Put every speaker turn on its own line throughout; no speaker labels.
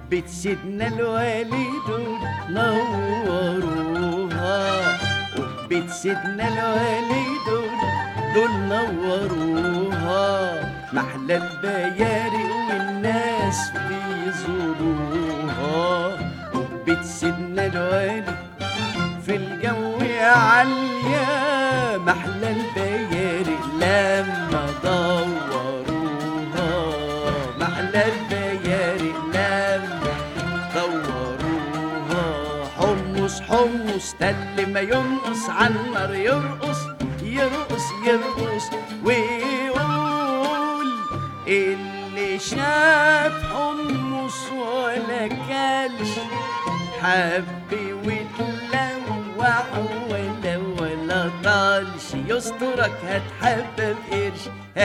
بيت سيدنا الوالي دول نوروها وبيت سيدنا الوالي دول دول نوروها محلى البيارق والناس بيزوروها وبيت سيدنا الوالي في الجو عالية محلى البيارق لما دوروها محلى البيارق لما دوروها حمص حمص تل ما ينقص عالنار يرقص يرقص يرقص ويقول اللي شاف حمص ولا كلش حبي وتلوع ولا ولا طالش يسترك هتحبب قرش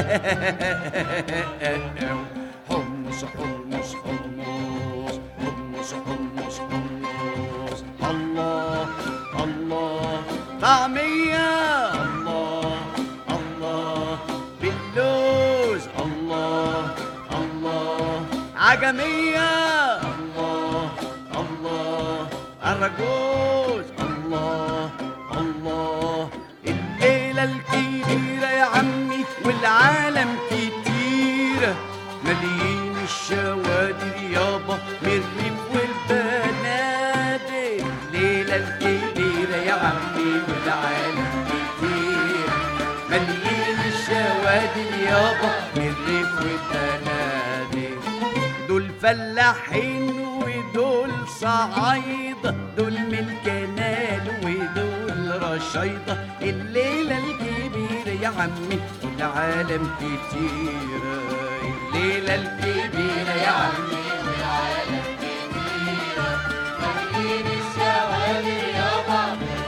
حمص حمص حمص حمص حمص حمص الله الله طعمية الله الله باللوز الله الله عجمية الله الله أرجوز الله الله الليلة الكبيرة يا عمي والعالم كتيرة مليين الشوادر يابا من الريف والبنادق الليلة الكبيرة يا عمي والعالم كتيرة مليين الشوادر يابا من الريف والبنادق دول فلاحين ودول صعايدة دول من الكنال ودول رشايدة الليلة الكبيرة يا عمي العالم كتيرة الليلة الكبيرة يا عمي العالم كتيرة مليين الشوارع يابا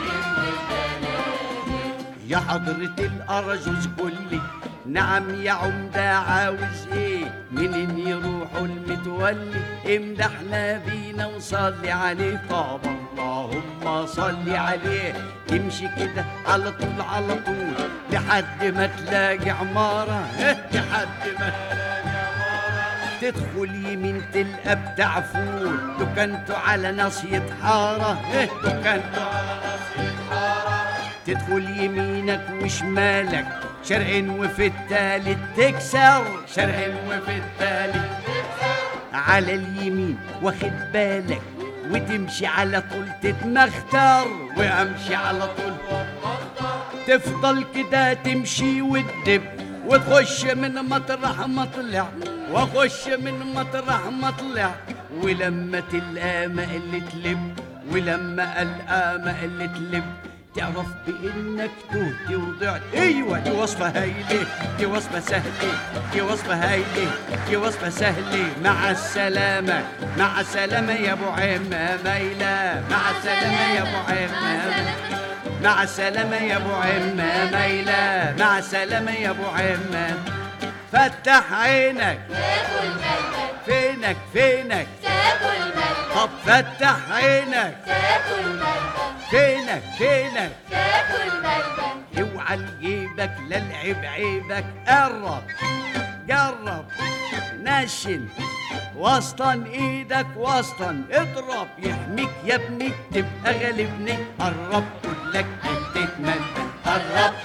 يا حضرة الأرجوز كلي نعم يا عمدة عاوز ايه منين يروحوا المتولي امدحنا بينا وصلي عليه طب اللهم صلي عليه تمشي كده على طول على طول لحد ما تلاقي عمارة لحد ما تلاقي عمارة تدخل يمين تلقى بتاع فول دكانته على ناصية حارة دكانته على ناصية حارة تدخل يمينك وشمالك شرق وفي التالت تكسر شرق وفي التالت على اليمين واخد بالك وتمشي على طول تتمختر وامشي على طول تفضل كده تمشي وتدب وتخش من مطرح ما طلع واخش من مطرح ما طلع ولما تلقى ما اللي تلب ولما القى ما اللي تلب تعرف بانك تهت وضعت ايوه دي وصفه هايله دي وصفه سهله دي وصفه هايله دي وصفه سهله مع السلامه مع السلامه يا ابو عمه ميله مع السلامه يا ابو عمه مع السلامة يا ابو عمة ميلة مع السلامة يا ابو عمة فتح عينك
تاكل ملبن
فينك فينك
تاكل ملبن
طب فتح عينك
تاكل ملبن
فينك فينك
تاكل ملبن
اوعى لجيبك لا العيب عيبك قرب جرب نشن وسطن ايدك وسطن اضرب يحميك يا ابني تبقى غالبني قرب كلك تتمنى قرب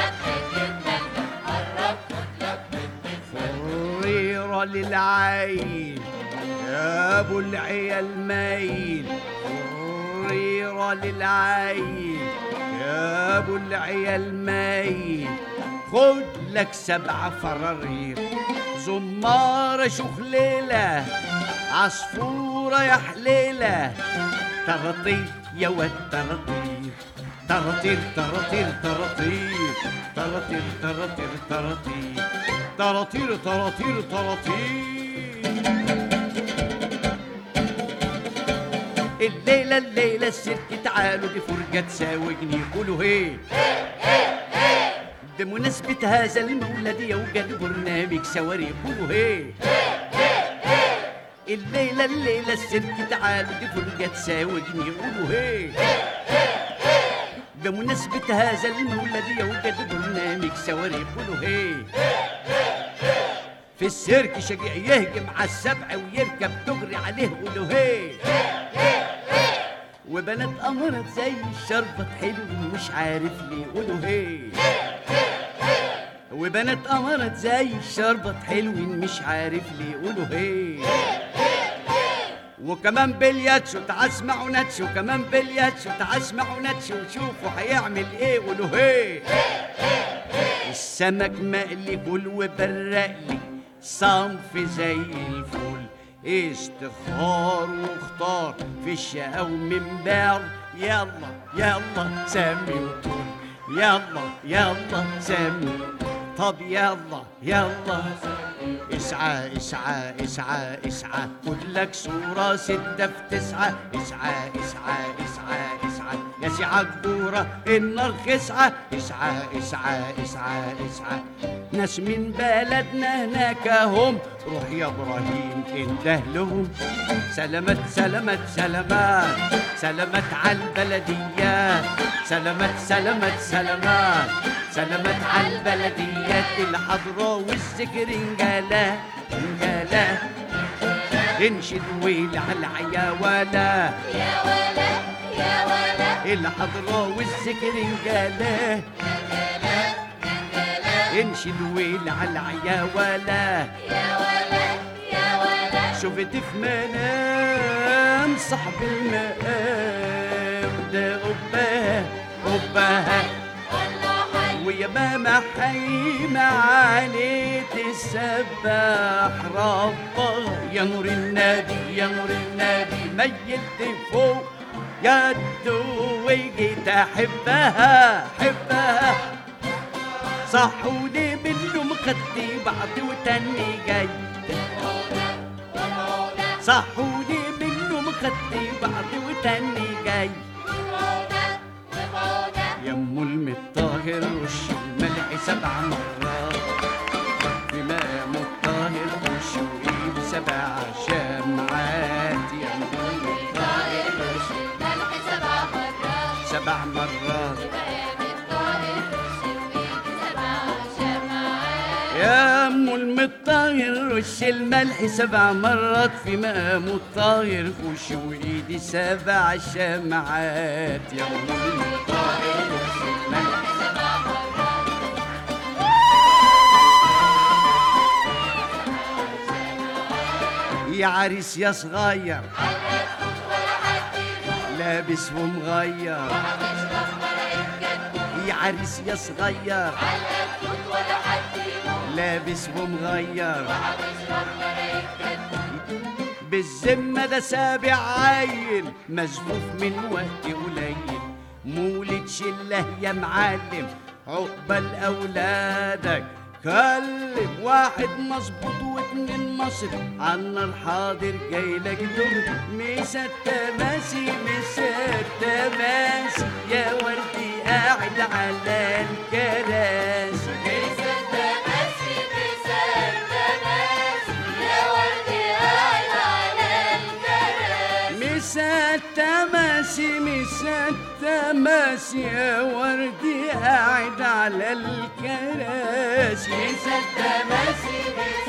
فريرة للعين يا ابو العيال مايل فريرة للعين يا ابو العيال مايل خد لك سبعة فرارير زمارة شخليلة عصفورة يا حليلة طراطير يا واد طراطير طراطير طراطير طراطير طراطير طراطير طراطير طراطير طراطير طراطير الليلة الليلة السيرك تعالوا دي فرجة تساوي جنيه قولوا هي بمناسبة هذا المولد يوجد برنامج سواري قولوا هي الليلة الليلة السيرك تعالوا دي فرجة تساوي جنيه قولوا هي بمناسبة هذا المولد يوجد برنامج سواري قولوا هي في السيرك شجيع يهجم على السبع ويركب تجري عليه قولوا هي وبنات قمرت زي الشربة حلو مش عارف ليه قولوا هي وبنات قمرت زي الشربة حلوين مش عارف ليه قولوا هي وكمان بلياتشو تعال اسمعوا ناتشو كمان بلياتشو تعال اسمعوا ناتشو وشوفوا هيعمل ايه قولوا هي السمك مقلي كل وبرقلي صنف زي الفل استخار واختار في الشقاو من بعض يلا يلا سمي وطول يلا يلا سمي طب يلا يلا اسعى اسعى اسعى اسعى خد لك صورة ستة في تسعة اسعى اسعى اسعى اسعى يا سعى الجورة النار خسعة اسعى اسعى اسعى اسعى ناس من بلدنا هناك هم روح يا ابراهيم انده لهم سلامات سلامات سلامات سلامات على البلديات سلامات سلامات سلامات سلامات على البلديات الحضراء والسكرنجالة انجالة انشد ويل على العياولة
يا ولا يا ولا
الحضراء والسكرنجالة انشد ويل على العياولة
يا ولا يا ولا
شفت في منام صاحب المقام ده أباه أباه
والله حي
ويا ماما حي عليه تسبح ربه يا نور النبي يا نور النبي ميلت فوق يده وجيت احبها احبها صحوني منه مخدي بعض وتاني جاي صحوني منه مخدي بعض وتاني جاي يم المطاهر وش الملح سبع مرات في مقام الطاهر وش وايد سبع شمعات يم المطاهر وش سبع مرات يا ام المطاهر وش الملح سبع مرات في مقام الطاهر وش وايدي سبع شمعات يا ام المطاهر وش الملح يا عريس يا صغير لابس ومغير يا عريس يا صغير لابس ومغير بالذمة ده سابع عيل مزفوف من وقت قليل مولد شله يا معلم عقبال أولادك كلم واحد مظبوط واتنين مصر عنا الحاضر جاي لك دور مسا التماسي مسا التماسي يا وردي قاعد على الكراسي مسا التماسي مسا التماسي يا وردي قاعد على الكراسي مسا التماسي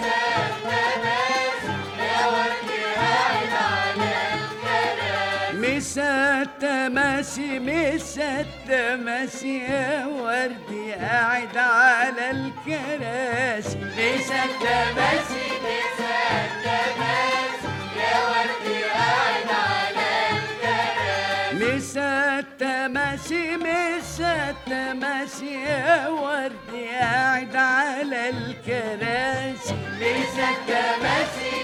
مسا التماسي مسا التماسي يا وردي قاعد على الكراسي مسا التماسي مسا التماسي مسا التماسي يا وردي قاعد على الكراسي مسا التماسي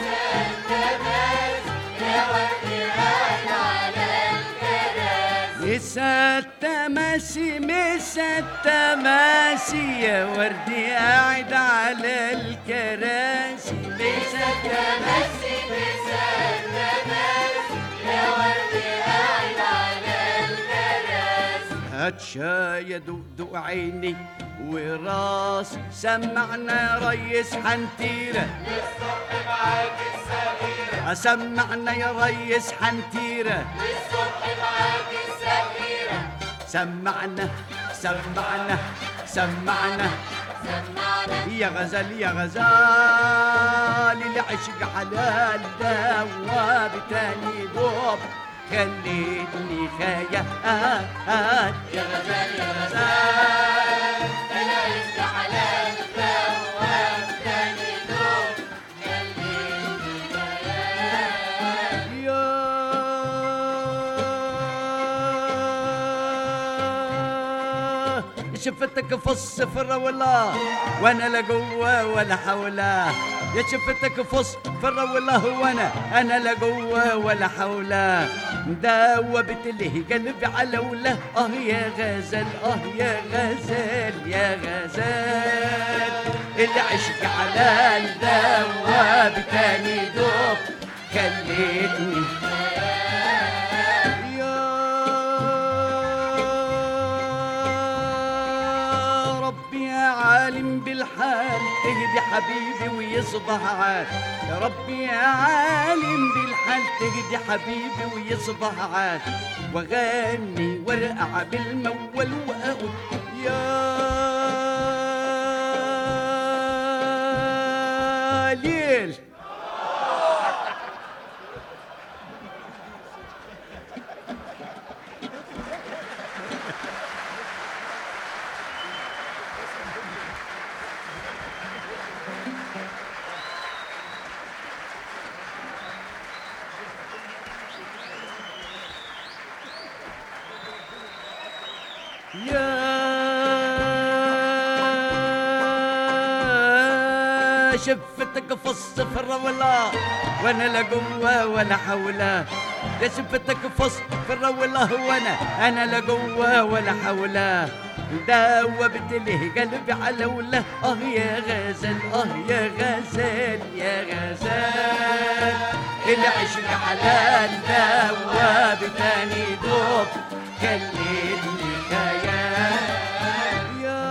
مسا التماسي مسا التماسي يا وردي قاعد على الكراسي مسا التماسي هات شاي دق عيني وراس سمعنا يا ريس حنتيرة سمعنا يا ريس حنتيرة سمعنا سمعنا سمعنا
سمعنا
يا غزال يا غزال العشق حلال دواب تاني دوب خليتني خيال
يا غزال يا غزال العشق حلال دوام تاني دوب خليني خيال
يا شفتك في الصفر ولا وانا لا جوا ولا حولا يا شفتك في الصفر ولا وانا انا لا جوا ولا حولا دوبت له قلبي على ولا اه يا غزال اه يا غزال يا غزال العشق على الدواب تاني دوب خليتني يا ربي يا عالم بالحال تهدي حبيبي ويصبح عاد يا ربي يا عالم بالحال تهدي حبيبي ويصبح عاد وغني وارقع بالمول واقول يا ليل يا شفتك في الصفر ولا وانا لا جوا ولا حولا يا شفتك في الصفر ولا وانا انا لا جوا ولا حولا دوبت له قلبي على ولا اه يا غزال اه يا غزال يا غزال العشق حلال دواب تاني دوب خليتني خيال يا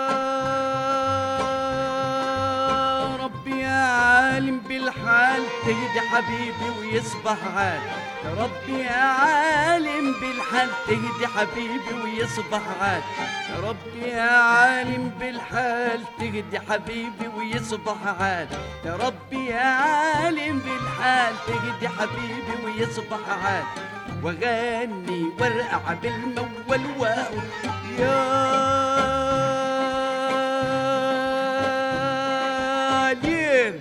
ربي يا عالم بالحال تهدي حبيبي ويصبح عال يا ربي يا عالم بالحال تهدي حبيبي ويصبح عال يا ربي يا عالم بالحال تهدي حبيبي ويصبح عال يا ربي يا عالم بالحال تهدي حبيبي ويصبح عال وغني وارقع بالمول واقول يا ليل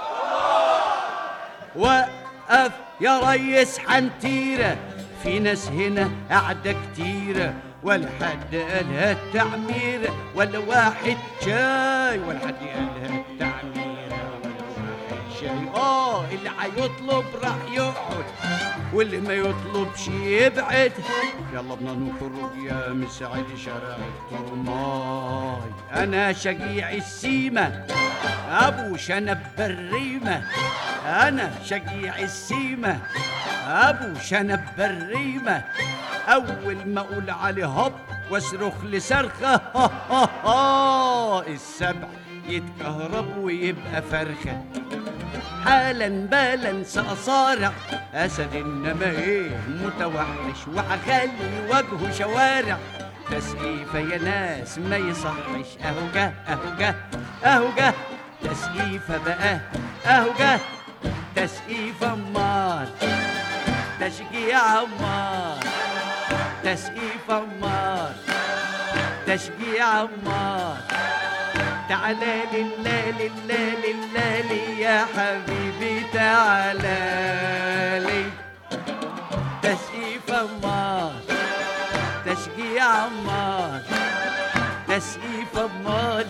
وقف يا ريس حنتيرة في ناس هنا قاعدة كتيرة ولا حد قالها التعميرة ولا واحد شاي ولا حد قالها التعميرة ولا واحد شاي اه اللي هيطلب راح يقعد واللي ما يطلبش يبعد يلا بدنا نخرج يا مسعد شارع الترماي انا شجيع السيمه ابو شنب بالريمه انا شجيع السيمه ابو شنب بالريمه اول ما اقول عليه هب واصرخ لصرخه ها ها ها السبع يتكهرب ويبقى فرخه حالا بالا سأصارع أسد إنما إيه متوحش وهخلي وجهه شوارع تسقيفة يا ناس ما يصحش أهو جه أهو جه أهو جه تسقيفة بقى أهو جه تسقيفة أمال تشجيع أمال تسقيفة أمال تشجيع أمال تعالى لله لله لله لي يا حبيبي تعالى لي تسقيف أمار تشجيع أمار تسقيف أمار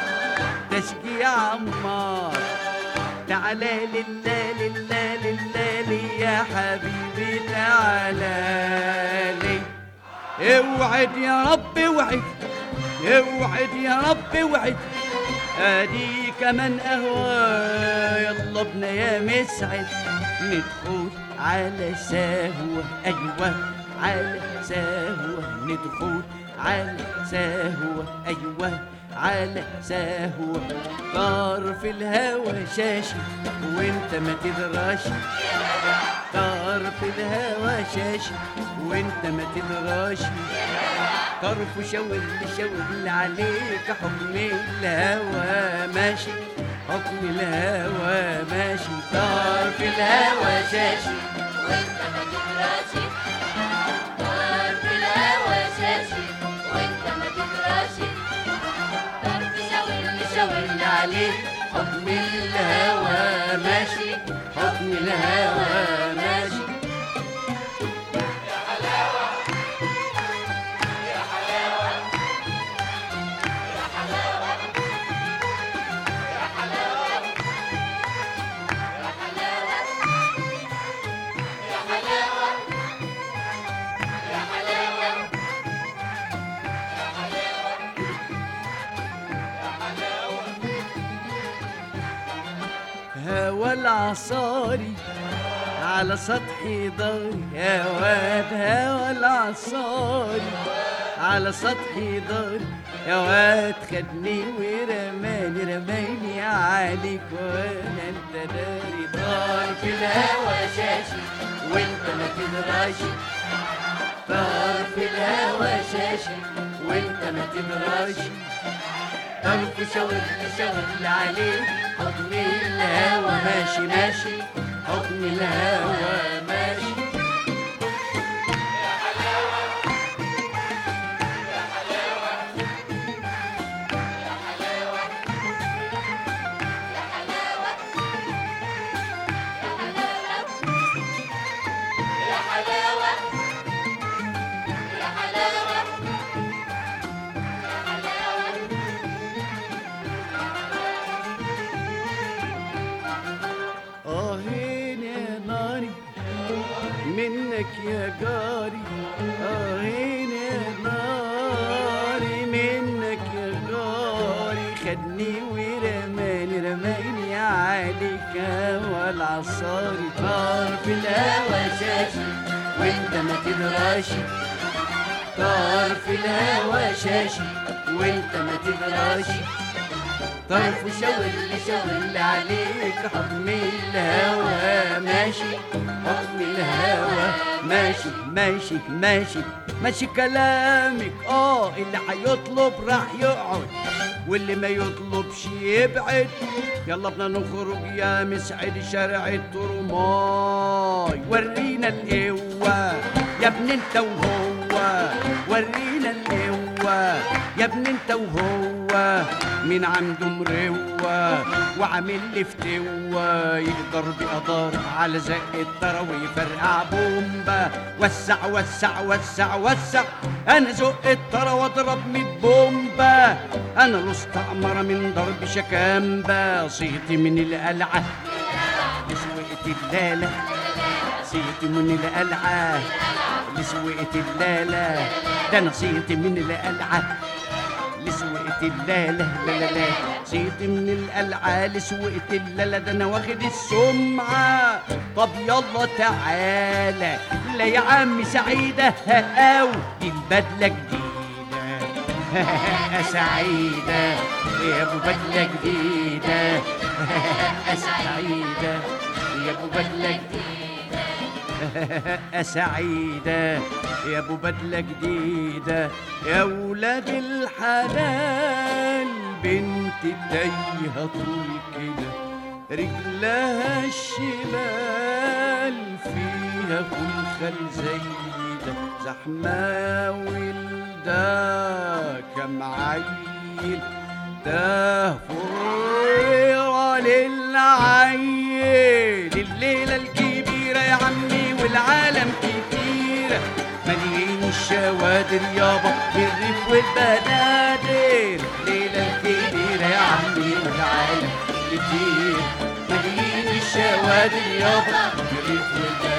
تشجيع أمار تعالى لله لله لله لي يا حبيبي تعالى لي اوعد يا رب اوعد اوعد يا رب اوعد ادي كمان قهوة يلا بنا يا مسعد ندخل على سهوة ايوه على سهوة ندخل على سهوة ايوه على سهوة طار في الهوا شاشة وانت ما تدراش طار في الهوا شاشة وانت ما تدراش طرف شاور شاور عليك حكم الهوى ماشي حكم الهوى ماشي طرف الهوى شاشي
وانت ما تدراشي طرف الهوى شاشي وانت ما تدراشي طرف شاور لي شاور لي عليك
حكم الهوى ماشي حكم الهوى ماشي هوى العصاري على سطح داري يا واد هوى العصاري على سطح داري يا واد خدني ورماني رماني عليك وانا انت داري دار في الهوى شاشي وانت ما تدراشي دار في الهوى شاشي وانت ما تدراشي طرف شاور شاور عليه حكم الهوى ماشي ماشي حكم الهوى ماشي
يا حلاوة يا حلاوة يا حلاوة
آهين يا ناري منك يا جاري آهين يا ناري منك يا جاري خدني ورماني رماني عليك والعصاري طار في الهوى شاشي وانت ما تدراشي طار في الهوى شاشي وانت ما تدراشي طرف شاور شاور عليك حكم الهوى ماشي حكم الهوى ماشي ماشي ماشي ماشي كلامك اه اللي هيطلب راح يقعد واللي ما يطلبش يبعد يلا بنا نخرج يا مسعد شارع الترماي ورينا القوة يا ابن انت وهو ورينا القوة يا ابن انت وهو مين عنده مروة وعامل لي فتوة يقدر بقدر على زق الطرا ويفرقع بومبا وسع وسع وسع وسع انا زق الطرا واضرب ميت بومبا انا الاستعمرة من ضرب شكامبا صيتي من القلعة لسوقة اللالة صيتي من القلعة لسوقة اللالة ده انا صيتي من القلعة لسوقة اللالة لا لا لا صيتي من القلعة لسوقة اللالة ده انا واخد السمعة طب يلا تعالى لا يا عم سعيدة هقاو دي البدلة جديدة سعيدة يا ابو بدلة جديدة سعيدة يا ابو بدلة جديدة سعيدة يا ابو بدلة جديدة يا ولاد الحلال بنت تايهة طول كده رجلها الشمال فيها خلخل زي ده زحمة ولدا كم عيل ده فريرة للعيل الليلة الكبيرة يا عمي والعالم كتيرة مليين الشوادر يابا بالريف والبنادر الليلة الكبيرة يا عمي والعالم كتير مليين الشوادر يابا بالريف والبنادر